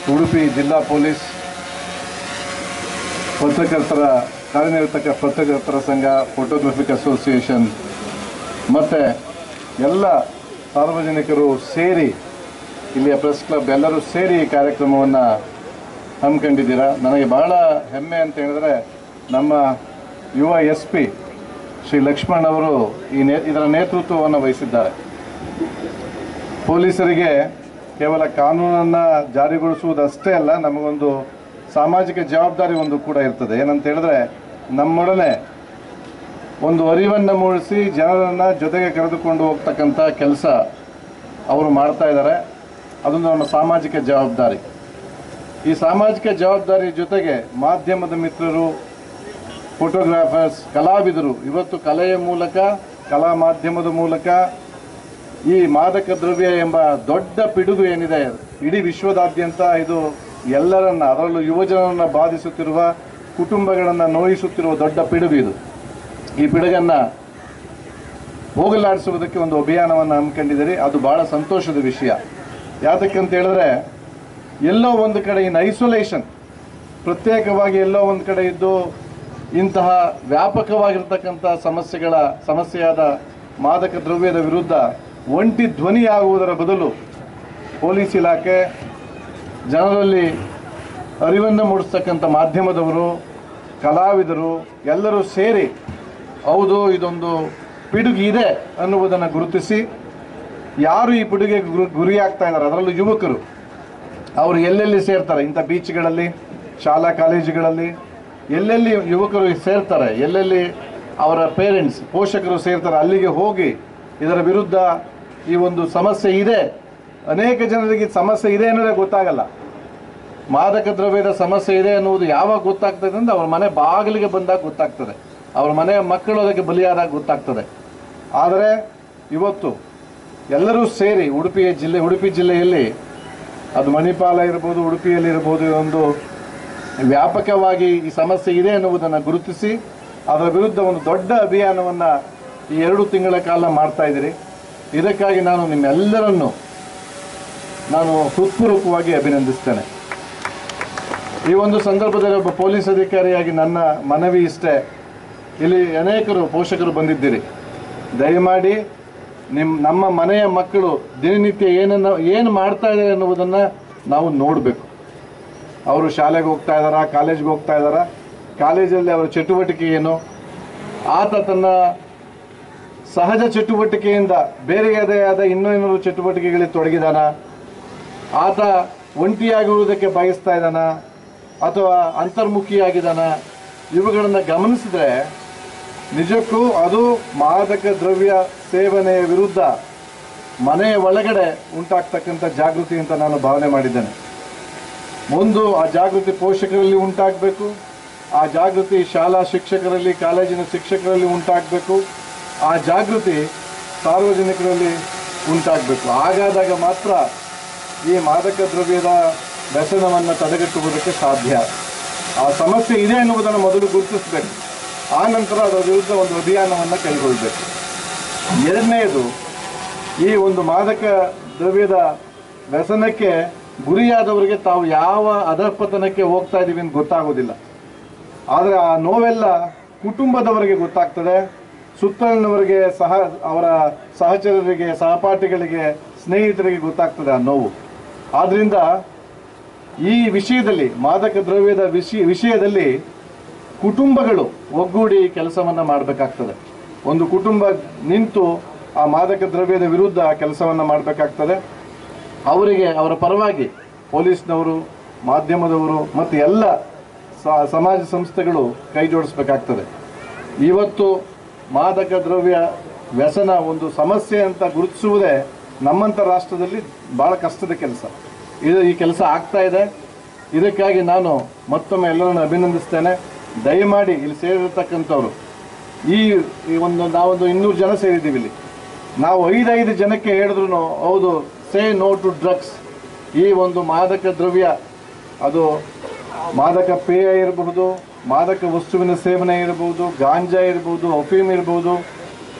ಉಡುಪಿ ಜಿಲ್ಲಾ ಪೊಲೀಸ್ ಪತ್ರಕರ್ತರ ಕಾರ್ಯನಿರತ ಪತ್ರಕರ್ತರ ಸಂಘ ಫೋಟೋಗ್ರಫಿಕ್ ಅಸೋಸಿಯೇಷನ್ ಮತ್ತು ಎಲ್ಲ ಸಾರ್ವಜನಿಕರು ಸೇರಿ ಇಲ್ಲಿಯ ಪ್ರೆಸ್ ಕ್ಲಬ್ ಎಲ್ಲರೂ ಸೇರಿ ಈ ಕಾರ್ಯಕ್ರಮವನ್ನು ಹಮ್ಮಿಕೊಂಡಿದ್ದೀರಾ ನನಗೆ ಬಹಳ ಹೆಮ್ಮೆ ಅಂತ ಹೇಳಿದ್ರೆ ನಮ್ಮ ಯುವ ಎಸ್ ಪಿ ಶ್ರೀ ಲಕ್ಷ್ಮಣ್ ಅವರು ಈ ನೇ ಇದರ ನೇತೃತ್ವವನ್ನು ವಹಿಸಿದ್ದಾರೆ ಪೊಲೀಸರಿಗೆ ಕೇವಲ ಕಾನೂನನ್ನು ಜಾರಿಗೊಳಿಸುವುದಷ್ಟೇ ಅಲ್ಲ ನಮಗೊಂದು ಸಾಮಾಜಿಕ ಜವಾಬ್ದಾರಿ ಒಂದು ಕೂಡ ಇರ್ತದೆ ಏನಂತ ಹೇಳಿದ್ರೆ ನಮ್ಮೊಡನೆ ಒಂದು ಅರಿವನ್ನು ಮೂಡಿಸಿ ಜನರನ್ನು ಜೊತೆಗೆ ಕರೆದುಕೊಂಡು ಹೋಗ್ತಕ್ಕಂಥ ಕೆಲಸ ಅವರು ಮಾಡ್ತಾ ಇದ್ದಾರೆ ಅದೊಂದು ನಮ್ಮ ಸಾಮಾಜಿಕ ಜವಾಬ್ದಾರಿ ಈ ಸಾಮಾಜಿಕ ಜವಾಬ್ದಾರಿ ಜೊತೆಗೆ ಮಾಧ್ಯಮದ ಮಿತ್ರರು ಫೋಟೋಗ್ರಾಫರ್ಸ್ ಕಲಾವಿದರು ಇವತ್ತು ಕಲೆಯ ಮೂಲಕ ಕಲಾ ಮಾಧ್ಯಮದ ಮೂಲಕ ಈ ಮಾದಕ ದ್ರವ್ಯ ಎಂಬ ದೊಡ್ಡ ಪಿಡುಗು ಏನಿದೆ ಇಡೀ ವಿಶ್ವದಾದ್ಯಂತ ಇದು ಎಲ್ಲರನ್ನ ಅದರಲ್ಲೂ ಯುವಜನರನ್ನ ಬಾಧಿಸುತ್ತಿರುವ ಕುಟುಂಬಗಳನ್ನು ನೋಯಿಸುತ್ತಿರುವ ದೊಡ್ಡ ಪಿಡುಗು ಇದು ಈ ಪಿಡುಗನ್ನು ಹೋಗಲಾಡಿಸುವುದಕ್ಕೆ ಒಂದು ಅಭಿಯಾನವನ್ನು ಹಮ್ಮಿಕೊಂಡಿದ್ದೀರಿ ಅದು ಬಹಳ ಸಂತೋಷದ ವಿಷಯ ಯಾತಕ್ಕಂತ ಹೇಳಿದ್ರೆ ಎಲ್ಲೋ ಒಂದು ಕಡೆ ಇನ್ ಐಸೋಲೇಷನ್ ಪ್ರತ್ಯೇಕವಾಗಿ ಎಲ್ಲೋ ಒಂದು ಕಡೆ ಇದ್ದು ಇಂತಹ ವ್ಯಾಪಕವಾಗಿರ್ತಕ್ಕಂಥ ಸಮಸ್ಯೆಗಳ ಸಮಸ್ಯೆಯಾದ ಮಾದಕ ದ್ರವ್ಯದ ವಿರುದ್ಧ ಒಂಟಿ ಧ್ವನಿಯಾಗುವುದರ ಬದಲು ಪೊಲೀಸ್ ಇಲಾಖೆ ಜನರಲ್ಲಿ ಅರಿವನ್ನು ಮೂಡಿಸ್ತಕ್ಕಂಥ ಮಾಧ್ಯಮದವರು ಕಲಾವಿದರು ಎಲ್ಲರೂ ಸೇರಿ ಹೌದು ಇದೊಂದು ಪಿಡುಗಿ ಇದೆ ಅನ್ನುವುದನ್ನು ಗುರುತಿಸಿ ಯಾರು ಈ ಪಿಡುಗೆ ಗುರು ಗುರಿಯಾಗ್ತಾ ಇದ್ದಾರೆ ಅದರಲ್ಲೂ ಯುವಕರು ಅವರು ಎಲ್ಲೆಲ್ಲಿ ಸೇರ್ತಾರೆ ಇಂಥ ಬೀಚ್ಗಳಲ್ಲಿ ಶಾಲಾ ಕಾಲೇಜುಗಳಲ್ಲಿ ಎಲ್ಲೆಲ್ಲಿ ಯುವಕರು ಸೇರ್ತಾರೆ ಎಲ್ಲೆಲ್ಲಿ ಅವರ ಪೇರೆಂಟ್ಸ್ ಪೋಷಕರು ಸೇರ್ತಾರೆ ಅಲ್ಲಿಗೆ ಹೋಗಿ ಇದರ ವಿರುದ್ಧ ಈ ಒಂದು ಸಮಸ್ಯೆ ಇದೆ ಅನೇಕ ಜನರಿಗೆ ಸಮಸ್ಯೆ ಇದೆ ಅನ್ನೋದೇ ಗೊತ್ತಾಗಲ್ಲ ಮಾದಕ ದ್ರವ್ಯದ ಸಮಸ್ಯೆ ಇದೆ ಅನ್ನುವುದು ಯಾವಾಗ ಗೊತ್ತಾಗ್ತದೆ ಅಂದ್ರೆ ಅವ್ರ ಮನೆ ಬಾಗಿಲಿಗೆ ಬಂದಾಗ ಗೊತ್ತಾಗ್ತದೆ ಅವ್ರ ಮನೆಯ ಮಕ್ಕಳು ಅದಕ್ಕೆ ಬಲಿಯಾದಾಗ ಗೊತ್ತಾಗ್ತದೆ ಆದರೆ ಇವತ್ತು ಎಲ್ಲರೂ ಸೇರಿ ಉಡುಪಿಯ ಜಿಲ್ಲೆ ಉಡುಪಿ ಜಿಲ್ಲೆಯಲ್ಲಿ ಅದು ಮಣಿಪಾಲ ಇರ್ಬೋದು ಉಡುಪಿಯಲ್ಲಿ ಇರ್ಬೋದು ಒಂದು ವ್ಯಾಪಕವಾಗಿ ಈ ಸಮಸ್ಯೆ ಇದೆ ಎನ್ನುವುದನ್ನು ಗುರುತಿಸಿ ಅದರ ವಿರುದ್ಧ ಒಂದು ದೊಡ್ಡ ಅಭಿಯಾನವನ್ನು ಈ ಎರಡು ತಿಂಗಳ ಕಾಲ ಮಾಡ್ತಾ ಇದ್ದೀರಿ ಇದಕ್ಕಾಗಿ ನಾನು ನಿಮ್ಮೆಲ್ಲರನ್ನು ನಾನು ಹೃತ್ಪೂರ್ವಕವಾಗಿ ಅಭಿನಂದಿಸ್ತೇನೆ ಈ ಒಂದು ಸಂದರ್ಭದಲ್ಲಿ ಒಬ್ಬ ಪೊಲೀಸ್ ಅಧಿಕಾರಿಯಾಗಿ ನನ್ನ ಮನವಿ ಇಷ್ಟೇ ಇಲ್ಲಿ ಅನೇಕರು ಪೋಷಕರು ಬಂದಿದ್ದೀರಿ ದಯಮಾಡಿ ನಿಮ್ಮ ನಮ್ಮ ಮನೆಯ ಮಕ್ಕಳು ದಿನನಿತ್ಯ ಏನನ್ನು ಏನು ಮಾಡ್ತಾ ಇದ್ದಾರೆ ಅನ್ನುವುದನ್ನು ನಾವು ನೋಡಬೇಕು ಅವರು ಶಾಲೆಗೆ ಹೋಗ್ತಾ ಇದ್ದಾರಾ ಕಾಲೇಜ್ಗೆ ಹೋಗ್ತಾ ಇದ್ದಾರಾ ಕಾಲೇಜಲ್ಲಿ ಅವರ ಚಟುವಟಿಕೆ ಏನು ಆತ ತನ್ನ ಸಹಜ ಚಟುವಟಿಕೆಯಿಂದ ಬೇರೆಯದೇ ಆದ ಇನ್ನೂ ಇನ್ನೂರು ಚಟುವಟಿಕೆಗಳಿಗೆ ತೊಡಗಿದಾನ ಆತ ಒಂಟಿಯಾಗಿರುವುದಕ್ಕೆ ಬಯಸ್ತಾ ಇದ್ದಾನ ಅಥವಾ ಅಂತರ್ಮುಖಿಯಾಗಿದ್ದಾನ ಇವುಗಳನ್ನು ಗಮನಿಸಿದ್ರೆ ನಿಜಕ್ಕೂ ಅದು ಮಾದಕ ದ್ರವ್ಯ ಸೇವನೆಯ ವಿರುದ್ಧ ಮನೆಯ ಒಳಗಡೆ ಉಂಟಾಗ್ತಕ್ಕಂಥ ಜಾಗೃತಿ ಅಂತ ನಾನು ಭಾವನೆ ಮಾಡಿದ್ದೇನೆ ಒಂದು ಆ ಜಾಗೃತಿ ಪೋಷಕರಲ್ಲಿ ಉಂಟಾಗಬೇಕು ಆ ಜಾಗೃತಿ ಶಾಲಾ ಶಿಕ್ಷಕರಲ್ಲಿ ಕಾಲೇಜಿನ ಶಿಕ್ಷಕರಲ್ಲಿ ಉಂಟಾಗಬೇಕು ಆ ಜಾಗೃತಿ ಸಾರ್ವಜನಿಕರಲ್ಲಿ ಉಂಟಾಗಬೇಕು ಹಾಗಾದಾಗ ಮಾತ್ರ ಈ ಮಾದಕ ದ್ರವ್ಯದ ವ್ಯಸನವನ್ನು ತಡೆಗಟ್ಟುವುದಕ್ಕೆ ಸಾಧ್ಯ ಆ ಸಮಸ್ಯೆ ಇದೆ ಎನ್ನುವುದನ್ನು ಮೊದಲು ಗುರುತಿಸಬೇಕು ಆ ನಂತರ ಅದರ ವಿರುದ್ಧ ಒಂದು ಅಭಿಯಾನವನ್ನು ಕೈಗೊಳ್ಳಬೇಕು ಎರಡನೆಯದು ಈ ಒಂದು ಮಾದಕ ದ್ರವ್ಯದ ವ್ಯಸನಕ್ಕೆ ಗುರಿಯಾದವರಿಗೆ ತಾವು ಯಾವ ಅಧಪತನಕ್ಕೆ ಹೋಗ್ತಾ ಇದ್ದೀವಿ ಅಂತ ಗೊತ್ತಾಗೋದಿಲ್ಲ ಆದರೆ ಆ ನೋವೆಲ್ಲ ಕುಟುಂಬದವರಿಗೆ ಗೊತ್ತಾಗ್ತದೆ ಸುತ್ತಲಿನವರಿಗೆ ಸಹ ಅವರ ಸಹಚರರಿಗೆ ಸಹಪಾಠಿಗಳಿಗೆ ಸ್ನೇಹಿತರಿಗೆ ಗೊತ್ತಾಗ್ತದೆ ಆ ನೋವು ಆದ್ದರಿಂದ ಈ ವಿಷಯದಲ್ಲಿ ಮಾದಕ ದ್ರವ್ಯದ ವಿಷಯ ವಿಷಯದಲ್ಲಿ ಕುಟುಂಬಗಳು ಒಗ್ಗೂಡಿ ಕೆಲಸವನ್ನು ಮಾಡಬೇಕಾಗ್ತದೆ ಒಂದು ಕುಟುಂಬ ನಿಂತು ಆ ಮಾದಕ ದ್ರವ್ಯದ ವಿರುದ್ಧ ಕೆಲಸವನ್ನು ಮಾಡಬೇಕಾಗ್ತದೆ ಅವರಿಗೆ ಅವರ ಪರವಾಗಿ ಪೊಲೀಸ್ನವರು ಮಾಧ್ಯಮದವರು ಮತ್ತು ಎಲ್ಲ ಸ- ಸಮಾಜ ಸಂಸ್ಥೆಗಳು ಕೈ ಜೋಡಿಸ್ಬೇಕಾಗ್ತದೆ ಇವತ್ತು ಮಾದಕ ದ್ರವ್ಯ ವ್ಯಸನ ಒಂದು ಸಮಸ್ಯೆ ಅಂತ ಗುರುತಿಸುವುದೇ ನಮ್ಮಂಥ ರಾಷ್ಟ್ರದಲ್ಲಿ ಭಾಳ ಕಷ್ಟದ ಕೆಲಸ ಇದು ಈ ಕೆಲಸ ಆಗ್ತಾ ಇದೆ ಇದಕ್ಕಾಗಿ ನಾನು ಮತ್ತೊಮ್ಮೆ ಎಲ್ಲರನ್ನು ಅಭಿನಂದಿಸ್ತೇನೆ ದಯಮಾಡಿ ಇಲ್ಲಿ ಸೇರಿರ್ತಕ್ಕಂಥವ್ರು ಈ ಈ ಒಂದು ನಾವೊಂದು ಇನ್ನೂರು ಜನ ಸೇರಿದ್ದೀವಿ ಇಲ್ಲಿ ನಾವು ಐದೈದು ಜನಕ್ಕೆ ಹೇಳಿದ್ರು ಹೌದು ಸೇ ನೋ ಟು ಡ್ರಗ್ಸ್ ಈ ಒಂದು ಮಾದಕ ದ್ರವ್ಯ ಅದು ಮಾದಕ ಪೇಯ ಇರಬಹುದು ಮಾದಕ ವಸ್ತುವಿನ ಸೇವನೆ ಇರಬಹುದು ಗಾಂಜಾ ಇರಬಹುದು ಅಫೀಮ್ ಇರಬಹುದು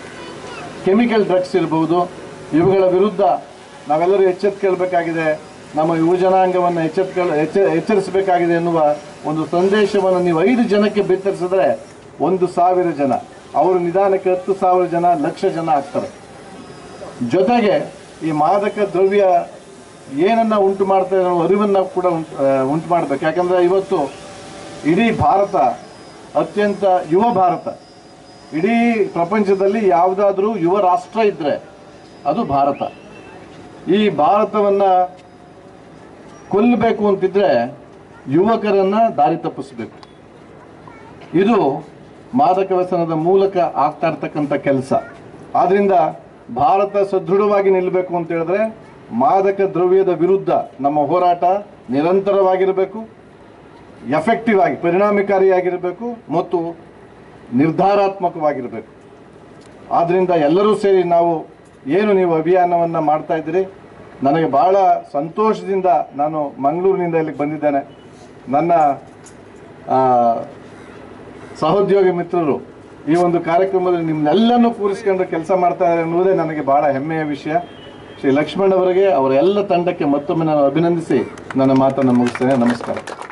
ಕೆಮಿಕಲ್ ಡ್ರಗ್ಸ್ ಇರಬಹುದು ಇವುಗಳ ವಿರುದ್ಧ ನಾವೆಲ್ಲರೂ ಎಚ್ಚೆತ್ತುಕೊಳ್ಬೇಕಾಗಿದೆ ನಮ್ಮ ಯುವಜನಾಂಗವನ್ನು ಎಚ್ಚೆತ್ಕೊಳ್ಳ ಎಚ್ಚ ಎಚ್ಚರಿಸಬೇಕಾಗಿದೆ ಎನ್ನುವ ಒಂದು ಸಂದೇಶವನ್ನು ನೀವು ಐದು ಜನಕ್ಕೆ ಬಿತ್ತರಿಸಿದ್ರೆ ಒಂದು ಸಾವಿರ ಜನ ಅವರು ನಿಧಾನಕ್ಕೆ ಹತ್ತು ಸಾವಿರ ಜನ ಲಕ್ಷ ಜನ ಆಗ್ತಾರೆ ಜೊತೆಗೆ ಈ ಮಾದಕ ದ್ರವ್ಯ ಏನನ್ನ ಉಂಟು ಮಾಡ್ತಾ ಇದೆ ಅನ್ನೋ ಅರಿವನ್ನು ಕೂಡ ಉಂಟು ಆ, ಉಂಟು ಮಾಡಬೇಕು ಯಾಕಂದ್ರೆ ಇವತ್ತು ಇಡೀ ಭಾರತ ಅತ್ಯಂತ ಯುವ ಭಾರತ ಇಡೀ ಪ್ರಪಂಚದಲ್ಲಿ ಯಾವುದಾದ್ರೂ ಯುವ ರಾಷ್ಟ್ರ ಇದ್ದರೆ ಅದು ಭಾರತ ಈ ಭಾರತವನ್ನು ಕೊಲ್ಲಬೇಕು ಅಂತಿದ್ರೆ ಯುವಕರನ್ನ ದಾರಿ ತಪ್ಪಿಸಬೇಕು ಇದು ಮಾದಕ ವ್ಯಸನದ ಮೂಲಕ ಆಗ್ತಾ ಇರ್ತಕ್ಕಂಥ ಕೆಲಸ ಆದ್ರಿಂದ ಭಾರತ ಸದೃಢವಾಗಿ ನಿಲ್ಲಬೇಕು ಅಂತ ಹೇಳಿದ್ರೆ ಮಾದಕ ದ್ರವ್ಯದ ವಿರುದ್ಧ ನಮ್ಮ ಹೋರಾಟ ನಿರಂತರವಾಗಿರಬೇಕು ಎಫೆಕ್ಟಿವ್ ಆಗಿ ಪರಿಣಾಮಕಾರಿಯಾಗಿರಬೇಕು ಮತ್ತು ನಿರ್ಧಾರಾತ್ಮಕವಾಗಿರಬೇಕು ಆದ್ದರಿಂದ ಎಲ್ಲರೂ ಸೇರಿ ನಾವು ಏನು ನೀವು ಅಭಿಯಾನವನ್ನು ಮಾಡ್ತಾ ಇದ್ದೀರಿ ನನಗೆ ಬಹಳ ಸಂತೋಷದಿಂದ ನಾನು ಮಂಗಳೂರಿನಿಂದ ಇಲ್ಲಿಗೆ ಬಂದಿದ್ದೇನೆ ನನ್ನ ಆ, ಸಹೋದ್ಯೋಗಿ ಮಿತ್ರರು ಈ ಒಂದು ಕಾರ್ಯಕ್ರಮದಲ್ಲಿ ನಿಮ್ಮನ್ನೆಲ್ಲನೂ ಕೂರಿಸ್ಕೊಂಡು ಕೆಲಸ ಮಾಡ್ತಾ ಇದ್ದಾರೆ ಎನ್ನುವುದೇ ನನಗೆ ಬಹಳ ಹೆಮ್ಮೆಯ ವಿಷಯ ಶ್ರೀ ಲಕ್ಷ್ಮಣ್ ಅವರಿಗೆ ಅವರ ಎಲ್ಲ ತಂಡಕ್ಕೆ ಮತ್ತೊಮ್ಮೆ ನಾನು ಅಭಿನಂದಿಸಿ ನನ್ನ ಮಾತನ್ನು ಮುಗಿಸ್ತೇನೆ ನಮಸ್ಕಾರ